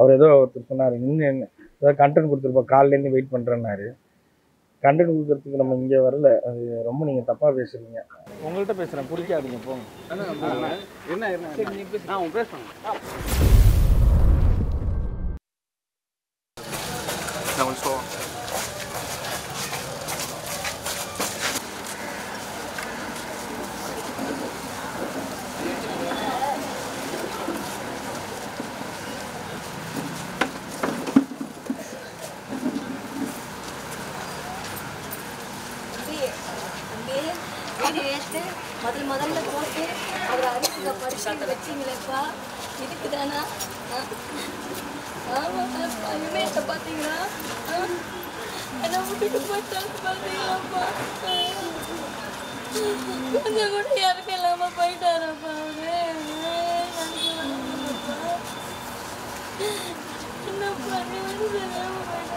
அவர் ஏதோ ஒருத்தர் சொன்னார் இன்னும் என்ன ஏதோ கண்டென்ட் கொடுத்துருப்போம் காலையிலேருந்து வெயிட் பண்ணுறேன்னாரு கண்டென்ட் கொடுக்கறதுக்கு நம்ம இங்கே வரல அது ரொம்ப நீங்கள் தப்பாக பேசுறீங்க உங்கள்கிட்ட பேசுகிறேன் பிடிக்காதீங்க போங்க என்ன என்ன ஆ உன் பேசுவாங்க நான் கொஞ்சம் slow ஆ. அப்படியே அப்படியே வீடியோ எடுத்து முதல் முதல்ல போட்டு அவர் அரிசியில் படிச்சு வச்சிங்களேப்பா இதுக்கு தானா ஆமாப்பா இமேஜை பார்த்தீங்களா ஆ? என்னை விட்டுட்டு போயிட்டாங்க பார்த்தீங்களாப்பா கொஞ்சம் கூட யாருக்கும் இல்லாமல் போயிட்டாரப்பா அவரு என்ன பண்ணி வந்து தெரியாம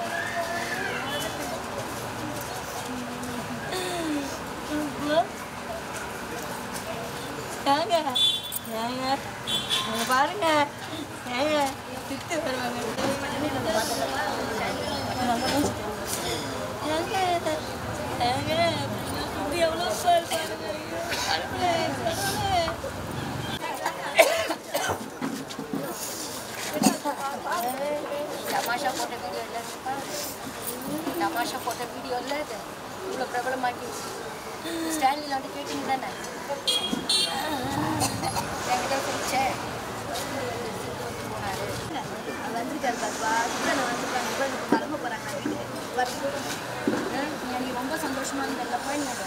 ஏங்க ஏங்க அங்க பாருங்க ஏங்க திட்டு வருவாங்க ஏங்க ஏங்க இது எவ்வளோ பால் பாருங்க கடவுளே, கடவுளே. தமாஷா போட்ட வீடியோ இல்லை தமாஷா போட்ட வீடியோ இல்லை இது இவ்வளோ பிரபலமாக்கி ஸ்டாலினில் வந்து கேட்டீங்க தானே என்கிட்ட சொல்லிச்சேன் போனாரு வந்திருக்காரு பாப்பா சுத்தனை வந்திருக்காங்க இப்போ எனக்கு கிளம்ப போகிறாங்க வீட்டுக்கு வரட்டும். எனக்கு ரொம்ப சந்தோஷமா இருந்ததில்ல போயிருந்தேன்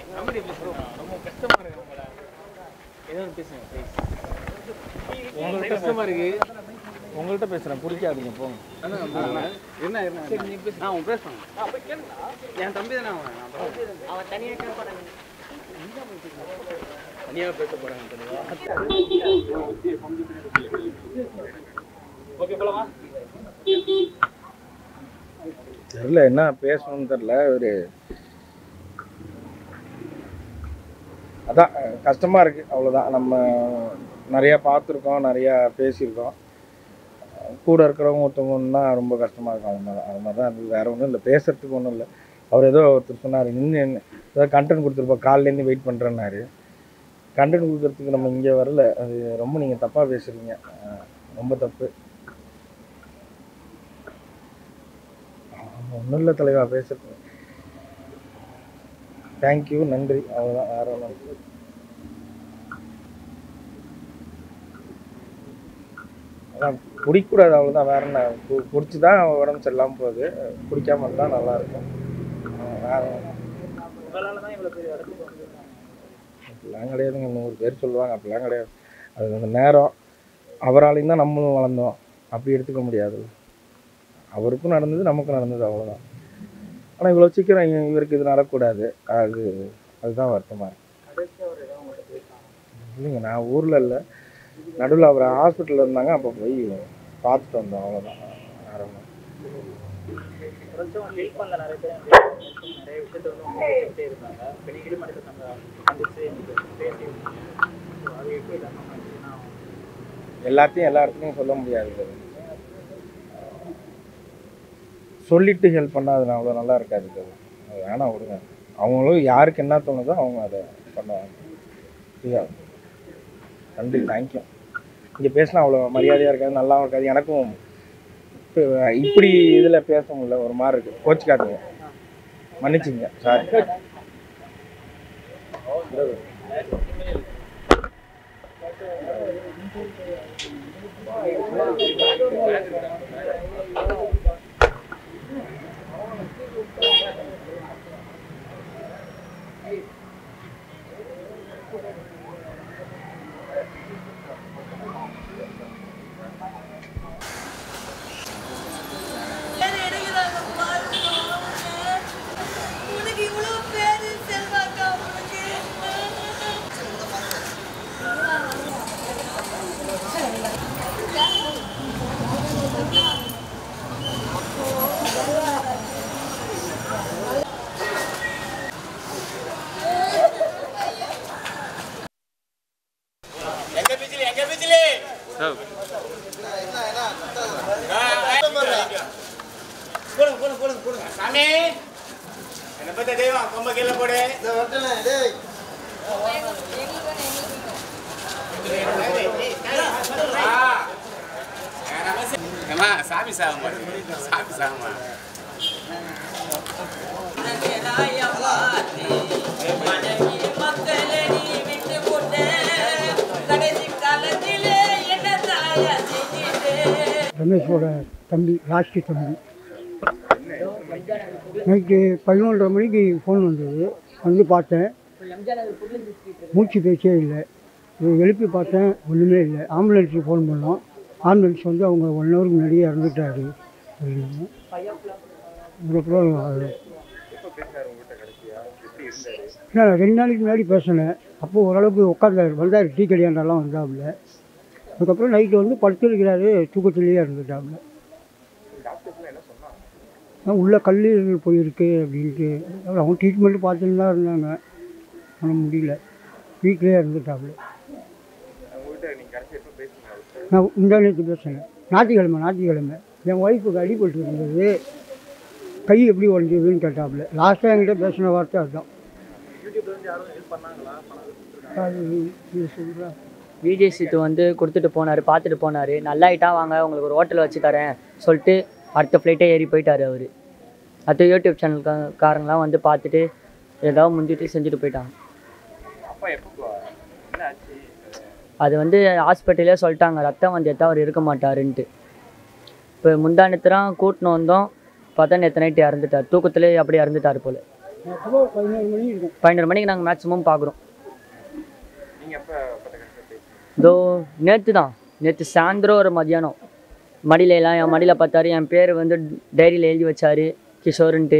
ரொம்ப கஷ்டமா இருக்கு உங்கள ஏதோ ஒன்று பேசுங்க ப்ளீஸ் உங்களுக்கு கஷ்டமா இருக்கு உங்கள்கிட்ட பேசுகிறேன் பிடிக்காதீங்க போங்க என்ன என்ன சரி நீ பேசு நான் உன் பேச என் தம்பி தானே அவன் நான் பேசுறேன். அவன் தனியாக போகிறாங்க தனியாக பேச போறாங்க தெளிவா ஓகே போலாமா தெரில என்ன பேசணும்னு தெரில ஒரு அதான் கஷ்டமாக இருக்குது அவ்வளோதான் நம்ம நிறையா பார்த்துருக்கோம் நிறையா பேசியிருக்கோம் கூட இருக்கிறவங்க ஒருத்தவங்கன்னா ரொம்ப கஷ்டமாக இருக்கும் அது மாதிரி அது மாதிரி தான் இருந்தது வேறு ஒன்றும் இல்லை பேசுகிறதுக்கு ஒன்றும் இல்லை அவர் ஏதோ ஒருத்தர் சொன்னார் இன்னும் ஏதோ கண்டென்ட் கொடுத்துருப்போம் காலையிலேருந்து வெயிட் பண்ணுறேன்னாரு கண்டென்ட் கொடுக்கறதுக்கு நம்ம இங்கே வரல அது ரொம்ப நீங்கள் தப்பாக பேசுகிறீங்க ரொம்ப தப்பு ஒன்றும் இல்லை தலைவா பேசுறது தேங்க்யூ நன்றி அவ்வளோதான் வேற ஒன்றும் இல்லை. அதான் குடிக்கக்கூடாது அவ்வளோதான் வேற என்ன கு குடிச்சு தான் உடம்பு சரியில்லாமல் போகுது குடிக்காம இருந்தால் நல்லா இருக்கும் அஹ் வேற அப்படிலாம் கிடையாதுங்க நூறு பேர் சொல்லுவாங்க அப்படிலாம் கிடையாது அது அந்த நேரம் அவராலையும் தான் நம்மளும் வளர்ந்தோம் அப்படி எடுத்துக்க முடியாது அவருக்கும் நடந்தது நமக்கும் நடந்தது அவ்வளோதான் ஆனால் இவ்வளோ சீக்கிரம் இ- இவருக்கு இது நடக்கக்கூடாது அது அதுதான் வருத்தமாக இருக்கு இல்லைங்க நான் ஊரில் இல்லை நடுவில் அவர் ஹாஸ்பிட்டலில் இருந்தாங்க அப்போ போய் பார்த்துட்டு வந்தோம் அவ்வளோதான் வேற ஒண்ணும் கொஞ்சம் ஹெல்ப் பண்ணல நிறைய பேர் எனக்கு நிறைய விஷயத்த வந்து அவங்க பேசிக்கிட்டே இருந்தாங்க இப்போ நீங்களும் மனித சங்க சந்திச்சு எனக்கு பேசி ஸோ அது எப்படி இதாக பண்ணுச்சுன்னா எல்லாத்தையும் எல்லா இடத்துலையும் சொல்ல முடியாது சொல்லிட்டு ஹெல்ப் பண்ணால் அது அவ்வளோ நல்லா இருக்காது அது அது வேணாம் விடுங்க அவங்களும் யாருக்கு என்ன தோணுதோ அவங்க அதை பண்ணுவாங்க சரியா நன்றி தேங்க்யூ இங்கே பேசினா அவ்வளோ மரியாதையாக இருக்காது நல்லாவும் இருக்காது எனக்கும் இப்ப இப்படி இதில் பேச முடியல ஒரு மாதிரி இருக்குது கோச்சிக்காதுங்க மன்னிச்சுங்க சாரி உனக்கு இவ்வளோ பேரு செல்வாக்கா உனக்கு சாமி என்ன பத்த தெய்வம் கொம்ப கீழே போடு ஏமா சாமி சாகமா சாமி சாகமா ரமேஷோட தம்பி ராஷ்டி தம்பி நைட்டு பதினொன்றரை மணிக்கு ஃபோன் வந்தது வந்து பார்த்தேன் மூச்சு பேச்சே இல்லை இதை எழுப்பி பார்த்தேன் ஒன்றுமே இல்லை ஆம்புலன்ஸுக்கு ஃபோன் பண்ணோம் ஆம்புலன்ஸ் வந்து அவங்க ஒன் ஹவருக்கு முன்னாடியே இறந்துட்டாரு அப்படின்னாங்க அதுக்கப்புறம் அது- இல்லை ரெண்டு நாளைக்கு முன்னாடி பேசினேன் அப்போ ஓரளவுக்கு உட்காந்தாரு வந்தார் டீ கல்யாணம்லாம் வந்தாப்புல அதுக்கப்புறம் நைட்டு வந்து படுத்திருக்கிறாரு தூக்கத்திலேயே இருந்துட்டாப்புல அதான் உள்ள கல்லீரல் போயிருக்கு அப்படின்ட்டு அப்புறம் அவங்க ட்ரீட்மெண்ட் பார்த்துன்னு தான் இருந்தாங்க ஆனால் முடியல வீட்டிலே இருந்துட்டாப்புல நான் இந்த நேற்று பேசினேன் ஞாயிற்றுக்கிழமை ஞாயிற்றுக்கிழமை என் ஒய்ஃபுக்கு அடிபட்டு இருந்தது கை எப்படி உடஞ்சதுன்னு கேட்டாப்புல லாஸ்ட்டாக என்கிட்ட பேசின வார்த்தை அதுதான் அது இது சொல்கிறேன் விஜய் சித்து வந்து கொடுத்துட்டு போனார் பார்த்துட்டு போனார் நல்லாயிட்டா வாங்க உங்களுக்கு ஒரு ஹோட்டல் வச்சு தரேன் சொல்லிட்டு அடுத்த ஃப்ளைட்டே ஏறி போயிட்டார் அவர் அடுத்த யூடியூப் சேனல் காரங்களாம் வந்து பார்த்துட்டு ஏதாவது முந்திட்டு செஞ்சுட்டு போயிட்டாங்க அது வந்து ஹாஸ்பிட்டலே சொல்லிட்டாங்க ரத்தம் வந்து எடுத்தா அவர் இருக்க மாட்டாருன்ட்டு இப்போ முந்தானத்துலாம் கூட்டின்னு வந்தோம் பார்த்தா நேற்று நைட்டு இறந்துட்டார் தூக்கத்திலே அப்படியே இறந்துட்டார் போல் மேக்ஸிமம் பதினோரு மணி இருக்கும் பதினோரு மணிக்கு நாங்கள் மேக்ஸிமம் பார்க்குறோம் நீங்க எப்ப பத்த கஷ்டம் பேசுறீங்க இதோ நேற்று தான் நேற்று சாயந்தரம் ஒரு மதியானம் மடியில எல்லாம் என் மடியில் பார்த்தாரு என் பேர் வந்து டைரியில் எழுதி வச்சாரு கிஷோருன்ட்டு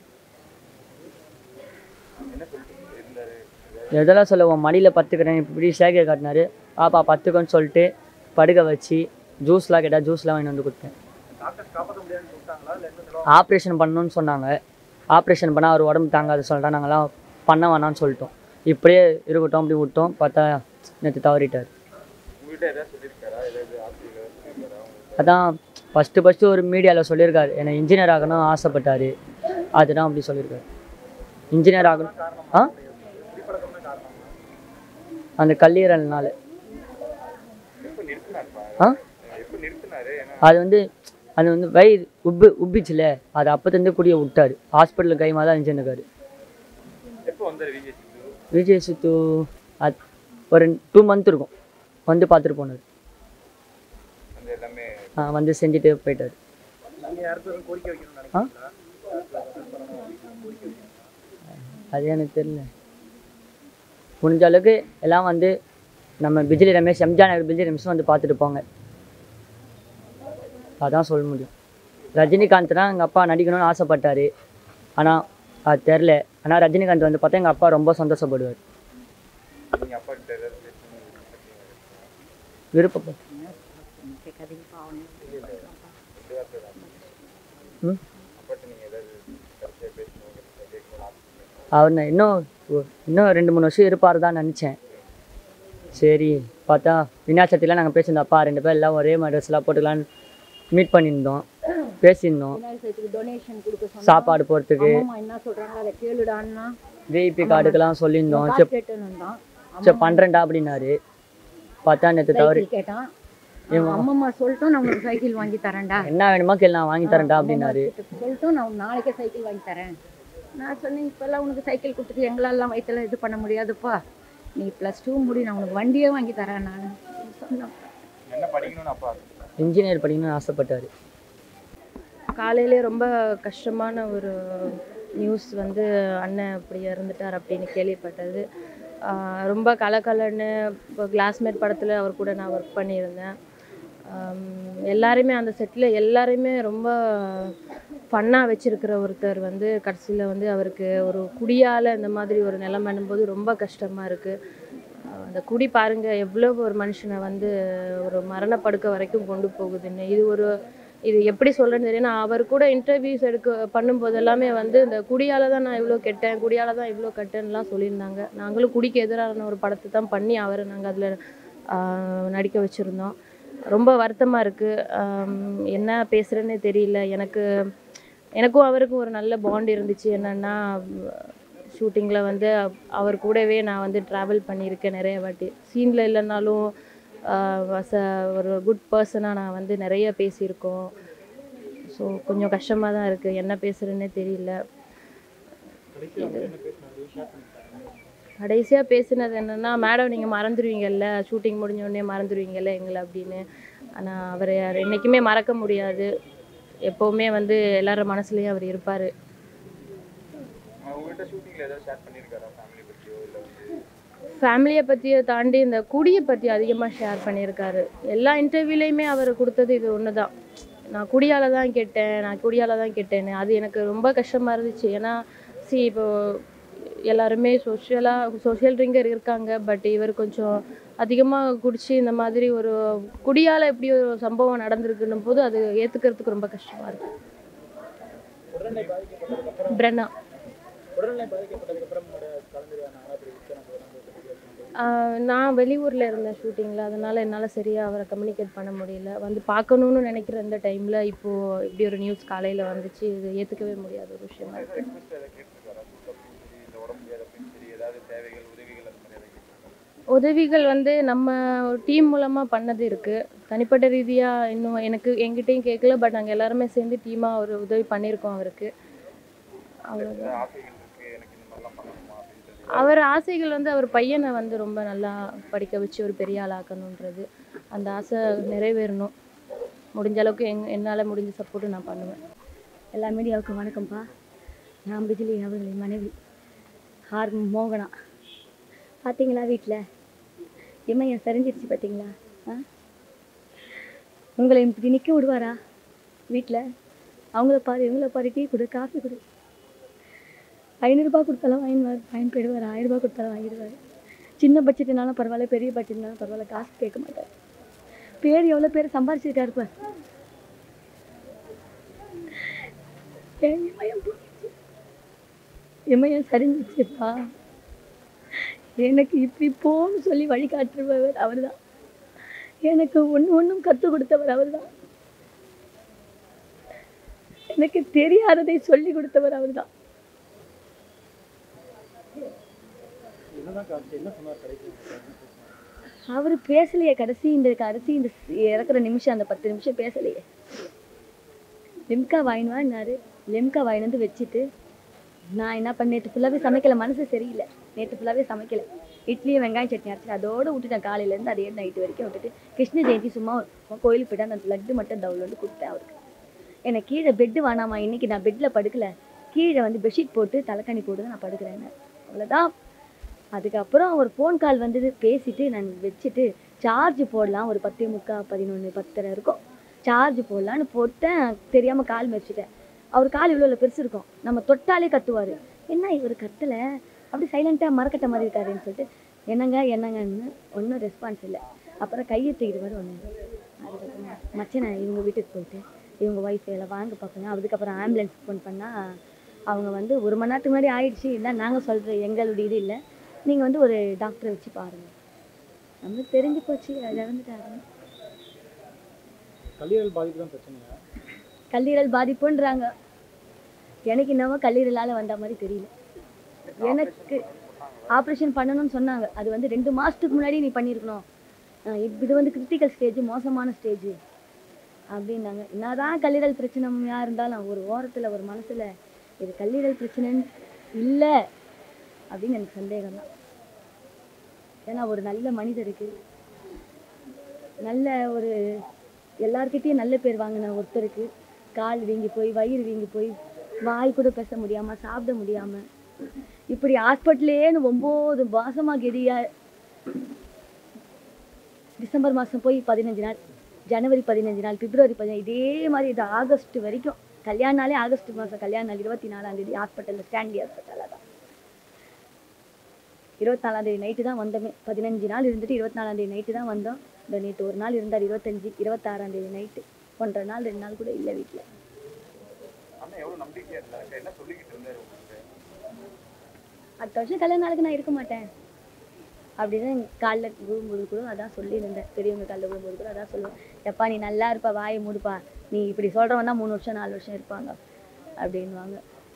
எதெல்லாம் சொல்ல உன் மடியில் பத்துக்கிறேன் இப்படி சேகை காட்டினாரு பாப்பா பத்துக்கன்னு சொல்லிட்டு படுக்க வச்சு ஜூஸ்லாம் கேட்டால் ஜூஸ்லாம் வாங்கி வந்து கொடுத்தேன் ஆப்ரேஷன் பண்ணணும்னு சொன்னாங்க ஆப்ரேஷன் பண்ணால் அவர் உடம்பு தாங்காது சொல்லிட்டா நாங்கள்லாம் பண்ண வேணாம்னு சொல்லிட்டோம் இப்படியே இருக்கட்டும் அப்படி விட்டோம் பார்த்தா நேற்று தவறிட்டார் உங்ககிட்ட ஏதாவது சொல்லியிருக்காரா ஏதாவது ஆசிரியர் சொல்லியிருக்காரா உங்களுக்கு அதான் ஃபஸ்ட்டு ஃபஸ்ட்டு ஒரு மீடியாவில் சொல்லியிருக்காரு என்னை இன்ஜினியர் ஆகணும் ஆசைப்பட்டார் அதுதான் அப்படி சொல்லியிருக்காரு இன்ஜினியர் ஆகணும் ஆ அந்த கல்லீரல்னால எப்ப நிறுத்தினாருப்பா ஆ எப்ப நிறுத்தினாரு ஏன்னா அது வந்து அது வந்து வயிறு உப்பு உப்பிச்சுல அது அப்போத்தேருந்து குடிய விட்டாரு ஹாஸ்பிட்டலில் கைமா தான் இருந்துருக்காரு எப்போ வந்தாரு விஜய் சித்து விஜய் சித்து அது ஒரு டூ மந்த் இருக்கும் வந்து பார்த்துட்டு போனார் அந்த எல்லாமே ஆ, வந்து செஞ்சுட்டு போயிட்டார் நீங்க யாருக்கும் எதுவும் கோரிக்கை வைக்கணும்னு ஆ நினைக்கிறீங்களா அது எனக்கு தெரியல முடிஞ்ச அளவுக்கு எல்லாம் வந்து நம்ம பிஜிலி ரமேஷ் எம்ஜிஆர் நகர் பிஜிலி ரமேஷ் வந்து பார்த்துட்டு போங்க அதான் சொல்ல முடியும் ரஜினிகாந்த் தான் எங்கள் அப்பா நடிக்கணும்னு ஆசைப்பட்டார் ஆனால் அது தெரில ஆனால் ரஜினிகாந்த் வந்து பார்த்தா எங்கள் அப்பா ரொம்ப சந்தோஷப்படுவார் நீங்க அப்பா கிட்ட ஏதாவது பேசணும் விருப்பப்பட்டு ம் அப்பாட்ட நீங்க ஏதாவது கடைசியா பேசணும் கேட்கணும் ஆசை அவர் நான் இன்னும் ஒ- இன்னும் ரெண்டு மூணு வருஷம் இருப்பார் தான் நினச்சேன் சரி பார்த்தா விநாயகத்திலாம் நாங்கள் பேசியிருந்தோம் அப்பா ரெண்டு பேர் எல்லாம் ஒரே மாதிரி ட்ரெஸ்லாம் போட்டுக்கலான்னு மீட் பண்ணியிருந்தோம் பேசியிருந்தோம் டொனேஷன் கொடுக்க சொன்னா சாப்பாடு போகிறதுக்கு அம்மா என்ன சொல்றாங்க அதை கேளுடான்னா விஐபி கார்டுக்கெல்லாம் சொல்லியிருந்தோம் சரி கேட்டேன்னு தான் சரி பண்ணுறேன்டா அப்படின்னாரு பார்த்தா நேற்று தவறி சைக்கிள் கேட்டான் அம்மம்மா சொல்லிட்டும் நான் உனக்கு சைக்கிள் வாங்கி தரேன்டா என்ன வேணுமோ கேள்வி நான் வாங்கி தரேன்டா அப்படின்னாரு சொல்லிட்டும் நான் உனக்கு நாளைக்கே சைக்கிள் வாங்கி தரேன் நான் சொன்னேன் இப்போல்லாம் உனக்கு சைக்கிள் கொடுத்துட்டு எங்களெல்லாம் வயிற்றுல இது பண்ண முடியாதுப்பா நீ ப்ளஸ் டூ முடி நான் உனக்கு வண்டியே வாங்கி தரேன் நான் சொன்னேன் என்ன படிக்கணும்னு அப்பா ஆசைப்பட்டாரு? இன்ஜினியர் படிக்கணும்னு ஆசைப்பட்டார் காலையிலே ரொம்ப கஷ்டமான ஒரு நியூஸ் வந்து அண்ணன் இப்படி இறந்துட்டார் அப்படின்னு கேள்விப்பட்டது ஆஹ் ரொம்ப கலக்கலன்னு இப்போ கிளாஸ்மேட் படத்தில் அவர் கூட நான் ஒர்க் பண்ணியிருந்தேன் ஆம், எல்லாருமே அந்த செட்டில் எல்லாருமே ரொம்ப ஃபன்னாக வச்சிருக்கிற ஒருத்தர் வந்து கடைசியில் வந்து அவருக்கு ஒரு குடியால் இந்த மாதிரி ஒரு நிலைமைன்னும் போது ரொம்ப கஷ்டமாக இருக்குது அந்த குடி பாருங்க எவ்வளோ ஒரு மனுஷனை வந்து ஒரு மரணப்படுக்க வரைக்கும் கொண்டு போகுதுன்னு இது ஒரு இது எப்படி சொல்கிறேன்னு தெரியும் நான் அவர் கூட இன்டர்வியூஸ் எடுக்க பண்ணும்போது எல்லாமே வந்து இந்த குடியால் தான் நான் இவ்வளோ கெட்டேன் குடியால் தான் இவ்வளோ கெட்டேன்லாம் சொல்லியிருந்தாங்க நாங்களும் குடிக்கு எதிரான ஒரு படத்தை தான் பண்ணி அவரை நாங்கள் அதில் நடிக்க வச்சுருந்தோம் ரொம்ப வருத்தமாக இருக்குது என்ன பேசுகிறேன்னே தெரியல எனக்கு எனக்கும் அவருக்கும் ஒரு நல்ல பாண்ட் இருந்துச்சு என்னென்னா ஷூட்டிங்கில் வந்து அவ- அவர் கூடவே நான் வந்து ட்ராவல் பண்ணியிருக்கேன் நிறைய வாட்டி சீனில் இல்லைனாலும் அஸ் அ ஒரு குட் பர்சனாக நான் வந்து நிறைய பேசியிருக்கோம் ஸோ கொஞ்சம் கஷ்டமாக தான் இருக்குது என்ன பேசுகிறேன்னே தெரியல கடைசியாக பேசினது என்னென்னா மேடம் நீங்கள் மறந்துடுவீங்கல்ல ஷூட்டிங் முடிஞ்ச உடனே மறந்துடுவீங்கல்ல எங்களை அப்படின்னு ஆனால் அவரை என்றைக்குமே மறக்க முடியாது எப்போவுமே வந்து எல்லார் மனசுலேயும் அவர் இருப்பார் அவங்க உங்ககிட்ட ஷூட்டிங்ல ஏதாவது ஷேர் பண்ணியிருக்காரா ஃபேமிலி பற்றியோ இல்லை வந்து ஃபேமிலியை பற்றியை தாண்டி இந்த குடியை பற்றி அதிகமாக ஷேர் பண்ணியிருக்காரு எல்லா இன்டர்வியூலையுமே அவர் கொடுத்தது இது ஒன்று தான் நான் குடியால் தான் கேட்டேன் நான் குடியால் தான் கேட்டேன்னு அது எனக்கு ரொம்ப கஷ்டமாக இருந்துச்சு ஏன்னா சி இப்போ எல்லாருமே சோஷியலாக சோஷியல் ட்ரிங்கர் இருக்காங்க பட் இவர் கொஞ்சம் அதிகமாக குடிச்சு இந்த மாதிரி ஒரு குடியால் எப்படி ஒரு சம்பவம் நடந்திருக்குன்னும் போது அது ஏற்றுக்கிறதுக்கு ரொம்ப கஷ்டமாக இருக்கு உடல்நிலை பாதிக்கப்பட்டதுக்கு அப்புறம் பிரண்ணா உடல்நிலை பாதிக்கப்பட்டதுக்கு அப்புறம் உங்களோட கலந்துருவாங்க அப்படி விக்ரம் கூட நம்ம பத்தி பேசணும். ஆஹ் நான் வெளியூரில் இருந்தேன் ஷூட்டிங்கில் அதனால் என்னால் சரியாக அவரை கம்யூனிகேட் பண்ண முடியல வந்து பார்க்கணுன்னு நினைக்கிற இந்த டைமில் இப்போது இப்படி ஒரு நியூஸ் காலையில் வந்துச்சு இது ஏற்றுக்கவே முடியாத ஒரு விஷயமா இருக்குது ரெக்வஸ்ட் ஏதாவது கேட்டிருக்காரா சூப்பர் சரி இந்த உடம்பு முடியாது அப்படின்னு சரி ஏதாவது தேவைகள் உதவிகள் அந்த மாதிரி ஏதாவது கேட்டிருக்காரா உதவிகள் வந்து நம்ம டீம் மூலமாக பண்ணது இருக்குது தனிப்பட்ட ரீதியாக இன்னும் எனக்கு எங்கிட்டையும் கேட்கல பட் நாங்கள் எல்லாருமே சேர்ந்து டீமாக ஒரு உதவி பண்ணியிருக்கோம் அவருக்கு அவ்வளோ ஏதாவது ஆசைகள் இருக்கு எனக்கு இந்த மாதிரிலாம் பண்ணணுமா அப்படின்றது அவர் ஆசைகள் வந்து அவர் பையனை வந்து ரொம்ப நல்லா படிக்க வச்சு ஒரு பெரிய ஆளாக்கணுன்றது அந்த ஆசை நிறைவேறணும் முடிஞ்ச அளவுக்கு எங் என்னால் முடிஞ்ச சப்போர்ட்டு நான் பண்ணுவேன் எல்லா மீடியாவுக்கும் வணக்கம்ப்பா நான் பிஜிலி அவர்களின் மனைவி ஆர் மோகனா பார்த்தீங்களா வீட்டில் இமயம் சரிஞ்சிருச்சு பார்த்தீங்களா ஆ உங்களை இப்படி நிற்க விடுவாரா வீட்டில் அவங்கள பாரு இவங்கள பாரு டீ கொடு காஃபி கொடு ஐநூறுரூபா கொடுத்தாலும் வாங்கி வாங்கி போயிடுவார் ஆயிரரூபா கொடுத்தாலும் வாங்கிடுவார் சின்ன பட்ஜெட்னாலும் பரவாயில்ல பெரிய பட்ஜெட்னாலும் பரவாயில்ல காசு கேட்க மாட்டார் பேர் எவ்வளோ பேர் சம்பாரிச்சிருக்காரு பார் என் இமயம் போயிடுச்சு. இமயம் சரிஞ்சிச்சுப்பா எனக்கு இப்படி போன்னு சொல்லி வழிகாட்டுறவர் அவர் தான் எனக்கு ஒன்று ஒன்றும் கற்றுக் கொடுத்தவர் அவர் தான் எனக்கு தெரியாததை சொல்லி கொடுத்தவர் அவர் தான் என்னதான் காட்சி என்ன சொன்னார் கடைசி அவர் பேசலையே கடைசி இந்த கடைசி இந்த இறக்குற நிமிஷம் அந்த பத்து நிமிஷம் பேசலையே லிம்கா வாங்கினாரு லிம்கா வாங்கிட்டு வந்து வச்சுட்டு நான் என்ன பண்ண நேற்று ஃபுல்லாகவே சமைக்கல மனசு சரியில்லை நேற்று ஃபுல்லாகவே சமைக்கல இட்லியும் வெங்காயம் சட்னி அரைச்சி அதோட விட்டுட்டேன் காலையிலேருந்து அதே நைட்டு வரைக்கும் விட்டுட்டு கிருஷ்ண ஜெயந்தி சும்மா ஒரு கோயிலுக்கு போயிட்டு அந்த லட்டு மட்டும் டவுல் வந்து கொடுத்தேன் அவருக்கு எனக்கு கீழே பெட்டு வேணாமா இன்னைக்கு நான் பெட்டில் படுக்கல கீழே வந்து பெட்ஷீட் போட்டு தலைக்காணி போட்டு தான் நான் படுக்கிறேன் அவ்வளோதான் அதுக்கப்புறம் ஒரு ஃபோன் கால் வந்தது பேசிட்டு நான் வச்சுட்டு சார்ஜ் போடலாம் ஒரு பத்து முக்கா பதினொன்று பத்தரை இருக்கும் சார்ஜ் போடலான்னு போட்டேன் தெரியாமல் கால் மிதிச்சிட்டேன் அவர் கால் இவ்வளோ பெருசு இருக்கும் நம்ம தொட்டாலே கத்துவார் என்ன இவர் கத்தலை அப்படி சைலண்ட்டாக மரக்கட்ட மாதிரி இருக்காருன்னு சொல்லிட்டு என்னங்க என்னங்கன்னு ஒன்றும் ரெஸ்பான்ஸ் இல்லை அப்புறம் கையை தூக்கிட்டு மாதிரி ஒன்று அதுக்கப்புறம் மச்சனை இவங்க வீட்டுக்கு போயிட்டு இவங்க ஒய்ஃப் எல்லாம் வாங்க பார்ப்பேங்க அதுக்கப்புறம் ஆம்புலன்ஸ் ஃபோன் பண்ணால் அவங்க வந்து ஒரு மணி நேரத்துக்கு முன்னாடி ஆயிடுச்சு இல்லை நாங்கள் சொல்கிற எங்களுடைய இது இல்லை நீங்கள் வந்து ஒரு டாக்டரை வச்சு பாருங்கள் நம்மளுக்கு தெரிஞ்சு போச்சு அது இறந்துட்டாரு கல்லீரல் பாதிப்பு தான் பிரச்சனையா கல்லீரல் பாதிப்புன்றாங்க எனக்கு என்னவோ கல்லீரலால் வந்த மாதிரி தெரியல எனக்கு ஆப்ரேஷன் பண்ணணும்னு சொன்னாங்க அது வந்து ரெண்டு மாதத்துக்கு முன்னாடி நீ பண்ணியிருக்கணும் அஹ் இப்ப இது வந்து கிரிட்டிக்கல் ஸ்டேஜ் மோசமான ஸ்டேஜ் அப்படின்னாங்க என்னதான் கல்லீரல் பிரச்சனையா இருந்தாலும் ஒரு ஓரத்தில் ஒரு மனசில் இது கல்லீரல் பிரச்சனைன்னு இல்லை அப்படின்னு எனக்கு சந்தேகம் தான் ஏன்னா ஒரு நல்ல மனிதருக்கு நல்ல ஒரு எல்லார்கிட்டயும் நல்ல பேர் வாங்கின ஒருத்தருக்கு கால் வீங்கி போய் வயிறு வீங்கி போய் வாய் கூட பேச முடியாம சாப்பிட முடியாம இப்படி ஹாஸ்பிட்டலேன்னு ஒம்பது மாசமா கெதியா டிசம்பர் மாதம் போய் பதினஞ்சு நாள் ஜனவரி பதினஞ்சு நாள் பிப்ரவரி பதினஞ்சு இதே மாதிரி இது ஆகஸ்ட் வரைக்கும் கல்யாண நாளே ஆகஸ்ட் மாதம் கல்யாண நாள் இருபத்தி நாலாம் தேதி ஹாஸ்பிட்டலில் ஸ்டான்லி ஹாஸ்பிட்டலில் தான் இருபத்தி நாலாம் தேதி நைட்டு தான் வந்தோமே பதினஞ்சு நாள் இருந்துட்டு இருபத்தி நாலாம் தேதி நைட்டு தான் வந்தோம் இந்த நேற்று ஒரு நாள் இருந்தார் இருபத்தஞ்சு இருபத்தாறாம் தேதி நைட்டு ஒன்றரை நாள் ரெண்டு நாள் கூட இல்லை வீட்டில் அண்ணன் எவ்வளவு நம்பிக்கையா இருந்தாரு என்ன சொல்லிக்கிட்டு இருந்தாரு உங்களுக்கு அடுத்த வருஷம் கல்யாண நாளுக்கு நான் இருக்க மாட்டேன் அப்படின்னு காலில் விழும்போது கூட அதான் சொல்லியிருந்தேன் பெரியவங்க காலில் விழும்போது கூட அதான் சொல்லுவேன் எப்பா நீ நல்லா இருப்பா வாயை மூடுப்பா நீ இப்படி சொல்கிறவன் தான் மூணு வருஷம் நாலு வருஷம் இருப்பாங்க அப்படின்வாங்க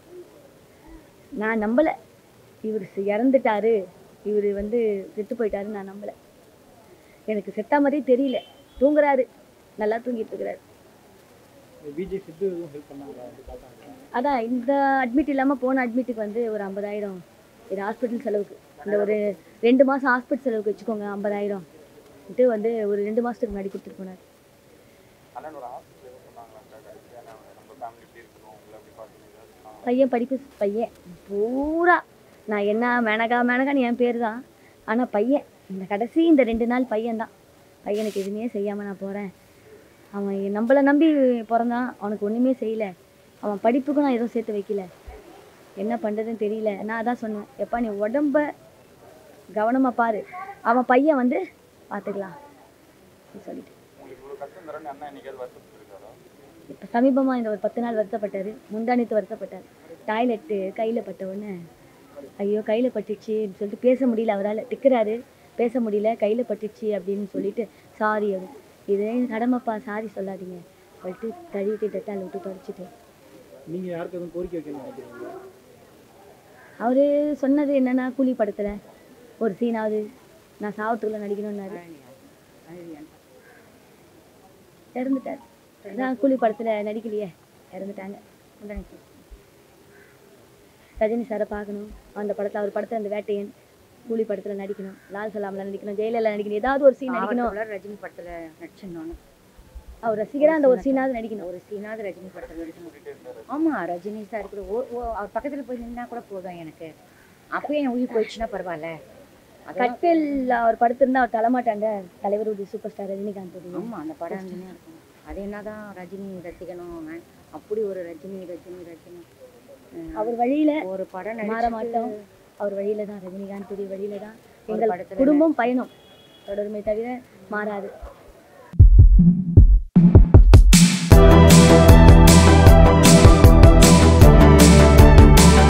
நான் நம்பலை இவர் இறந்துட்டாரு இவர் வந்து செத்து போயிட்டாருன்னு நான் நம்பலை எனக்கு செத்தா மாதிரியே தெரியல தூங்குறாரு நல்லா தூங்கிட்டு இருக்கிறாரு பிஜே சித்து எதுவும் ஹெல்ப் பண்ணாங்களா அப்படி பார்த்தாங்க அதான் இந்த அட்மிட் இல்லாமல் போன அட்மிட்டுக்கு வந்து ஒரு ஐம்பதாயிரம் இது ஹாஸ்பிட்டல் செலவுக்கு இந்த ஒரு ரெண்டு மாதம் ஹாஸ்பிட்டல் செலவுக்கு வச்சுக்கோங்க ஐம்பதாயிரம் இது வந்து ஒரு ரெண்டு மாதத்துக்கு முன்னாடி கொடுத்துட்டு போனார் அண்ணன் ஒரு ஹாஸ்பிட்டல் எதுவும் சொன்னாங்களா கடைசியா நம்ம நம்ம ஃபேமிலி எப்படி இருக்கணும் உங்களை எப்படி பார்த்துக்கணும் பையன் படிப்பு பையன் பூரா நான் என்ன மேனகா மேனகான்னு என் பேர் தான் ஆனால் பையன் இந்த கடைசி இந்த ரெண்டு நாள் பையன் தான் பையனுக்கு எதுவுமே செய்யாமல் நான் போகிறேன் அவன் என் நம்மளை நம்பி பிறந்தான் அவனுக்கு ஒன்றுமே செய்யலை அவன் படிப்புக்கும் நான் எதுவும் சேர்த்து வைக்கல என்ன பண்ணுறதுன்னு தெரியல நான் அதான் சொன்னேன் எப்பா நீ உடம்ப கவனமாக பாரு அவன் பையன் வந்து பார்த்துக்கலாம் அப்படின்னு சொல்லிட்டு உங்களுக்கு இவ்வளவு கஷ்டம் தரேன்னு அண்ணன் என்னைக்காவது வருத்தப்பட்டிருக்காரா இப்போ சமீபமாக இந்த ஒரு பத்து நாள் வருத்தப்பட்டார் முந்தானித்து வருத்தப்பட்டார் டாய்லெட்டு கையில் பட்ட உடனே ஐயோ கையில் பட்டுச்சு சொல்லிட்டு பேச முடியல அவரால் திக்குறாரு பேச முடியல கையில் பட்டுச்சு அப்படின்னு சொல்லிட்டு சாரி அது இது கடமைப்பா சாரி சொல்லாதீங்க சொல்லிட்டு கழுவிட்டு டெட்டால் விட்டு படிச்சுட்டு நீங்க யாருக்கு எதுவும் கோரிக்கை வைக்கணும்னு நினைக்கிறீங்களா அவர் சொன்னது என்னன்னா கூலி படத்தில் ஒரு சீனாவது நான் சாவத்துக்குள்ள நடிக்கணும்னாரு இறந்துட்டார் அதான் கூலி படத்தில் நடிக்கலையே இறந்துட்டாங்க அதான் ரஜினி சாரை பார்க்கணும் அந்த படத்தில் அவர் படத்தில் அந்த வேட்டையன் கூலி படத்தில் நடிக்கணும் லால் சலாமில் நடிக்கணும் ஜெயலலிதா நடிக்கணும் ஏதாவது ஒரு சீன் நடிக்கணும் ரஜினி படத்தில் நடிச்சிருந்தோன்னு அவர் ரசிகரா அந்த ஒரு சீனாவது நடிக்கணும் ஒரு சீனாவது ரஜினி படத்தில் நடிக்கணும் ஆமா ரஜினி சார் கூட ஓ ஓ அவர் பக்கத்துல போய் நின்னா கூட போதும் எனக்கு அப்பயே என் உயிர் போயிடுச்சுன்னா பரவாயில்ல அதெல்லாம் கட்டில் அவர் படுத்திருந்தா அவர் தலைமாட்டாண்ட தலைவருடைய சூப்பர் ஸ்டார் ரஜினிகாந்த் உடைய. ஆமா அந்த படம் இருந்துனே இருக்கும் அது என்னதான் ரஜினி ரசிக்கணும் நான் அப்படி ஒரு ரஜினி ரஜினி ரஜினி அஹ் அவர் வழியில ஒரு படம் மாற நடிச்சிட்டு மாட்டோம் அவர் வழியில தான் ரஜினிகாந்துடைய வழியில தான் ஒரு எங்கள் படத்துல குடும்பம் பயணம் தொடருமே தவிர மாறாது